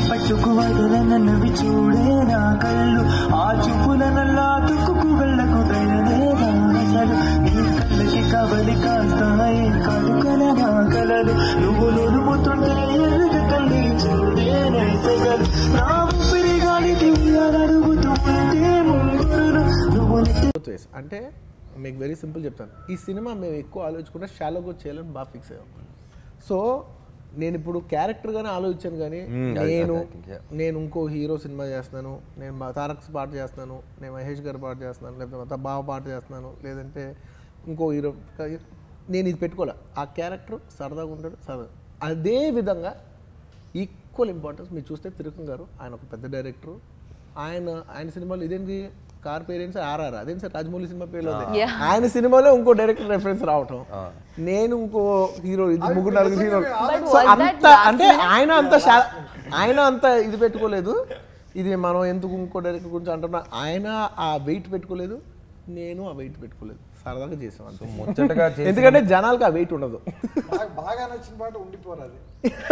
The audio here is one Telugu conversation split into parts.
పట్టుకు వదలనన్నవి చూడే నా కళ్ళు ఆ చూపుల నల్లా తుక్కుకు వెళ్ళకు దయలేదా అసలు నీ కళ్ళకి కవలి కాస్తాయి కాదు కల నా కలలు నువ్వు నురుముతుంటే ఎరుగ కళ్ళి చూడే నైసగలు నా ఊపిరి గాలికి అడుగుతూ ఉంటే ముంగురులు నువ్వు నెట్టి బోత్ వేస్ అంటే మీకు వెరీ సింపుల్ చెప్తాను ఈ సినిమా మేము ఎక్కువ ఆలోచించుకుంటే షాలోగా చేయాలని బాగా ఫిక్స్ అయ్యాం సో నేను ఇప్పుడు క్యారెక్టర్గానే ఆలోచించాను కానీ అది- నేను అది I think, yeah. నేను ఇంకో హీరో సినిమా చేస్తున్నాను నేను మా తారక్ పాట చేస్తున్నాను నేను మహేష్ గారి పాట చేస్తున్నాను లేకపోతే మా బావ పాట చేస్తున్నాను లేదంటే ఇంకో హీరో నేను ఇది పెట్టుకోలే ఆ క్యారెక్టర్ సరదాగా ఉంటాడు సరదా అదే విధంగా ఈక్వల్ ఇంపార్టెన్స్ మీరు చూస్తే తిరుకం గారు ఆయన ఒక పెద్ద డైరెక్టర్ ఆయన ఆయన సినిమాలు ఇదేంటి కార్ పేరెంట్స్ ఆర్ఆర్ అదేంటి సార్ రాజమౌళి సినిమా పేర్లో ఉంది. Yeah. ఆయన సినిమాలో ఇంకో డైరెక్టర్ రెఫరెన్స్ రావటం నేను ఇంకో హీరో ఇది ముగ్గురు నలుగురు hero But so was that అంత last అంటే ఆయన అంత శా- ఆయన అంత ఇది పెట్టుకోలేదు ఇది మనం ఎందుకు ఇంకో డైరెక్టర్ గురించి అంటున్నా ఆయన ఆ వెయిట్ పెట్టుకోలేదు నేను ఆ వెయిట్ పెట్టుకోలేదు సరదాగా చేసాం అంతే ముచ్చటగా చేసి ఎందుకంటే జనాలకు ఆ వెయిట్ ఉండదు నాకు బాగా నచ్చిన పాట ఉండిపోరు అది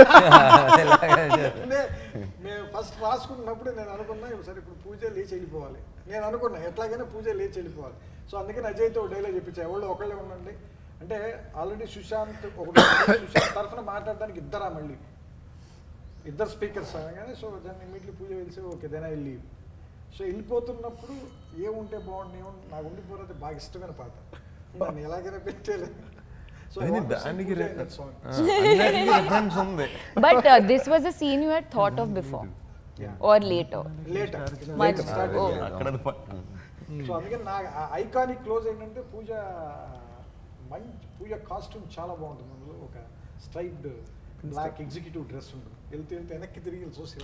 అంటే మేము ఫస్ట్ రాసుకున్నప్పుడు నేను అనుకున్నా సరే ఇప్పుడు పూజ లేచి వెళ్ళిపోవాలి నేను అనుకున్నా ఎట్లాగైనా పూజ లేచి వెళ్ళిపోవాలి సో అందుకని అజయ్తో ఒక డైలాగ్ చెప్పించా ఎవరు ఒకళ్ళే ఉండండి అంటే ఆల్రెడీ సుశాంత్ ఒకటి సుశాంత్ తరఫున మాట్లాడడానికి ఇద్దరా మళ్ళీ ఇద్దరు స్పీకర్స్ అనగానే సో దాన్ని ఇమీడియట్లీ పూజ వెలిసి okay then I leave so వెళ్ళిపోతున్నప్పుడు ఏముంటే బాగుంది ఏముంది నాకు ఉండిపోతే బాగా ఇష్టమైన పాట దాన్ని ఎలాగైనా పెట్టేలే సో అది దానికి రిఫరెన్స్ ఉంది But uh, this was a scene you had thought of before or later. Later Much- oh. అక్కడ సో అందుకని నా ఐకానిక్ క్లోజ్ ఏంటంటే పూజ మంచి పూజ కాస్ట్యూమ్ చాలా బాగుంటుంది అందులో ఒక స్ట్రైప్డ్ బ్లాక్ ఎగ్జిక్యూటివ్ డ్రెస్ ఉంటుంది వెళ్తే వెళ్తే వెనక్కి తిరిగి చూసి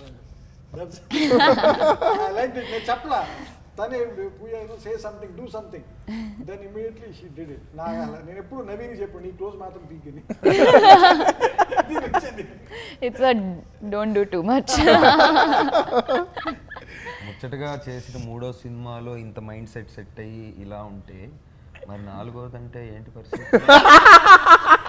లైక్ నేను చెప్పలా తనే Pooja say something do something then immediately she did it నా నేను ఎప్పుడు నవీని చెప్పాను నీ క్లోజ్ మాత్రం తీగని It's a don't do too much. ముచ్చటగా చేసిన మూడో సినిమాలో ఇంత మైండ్ సెట్ సెట్ అయ్యి ఇలా ఉంటే మరి నాలుగోదంటే ఏంటి పరిస్థితి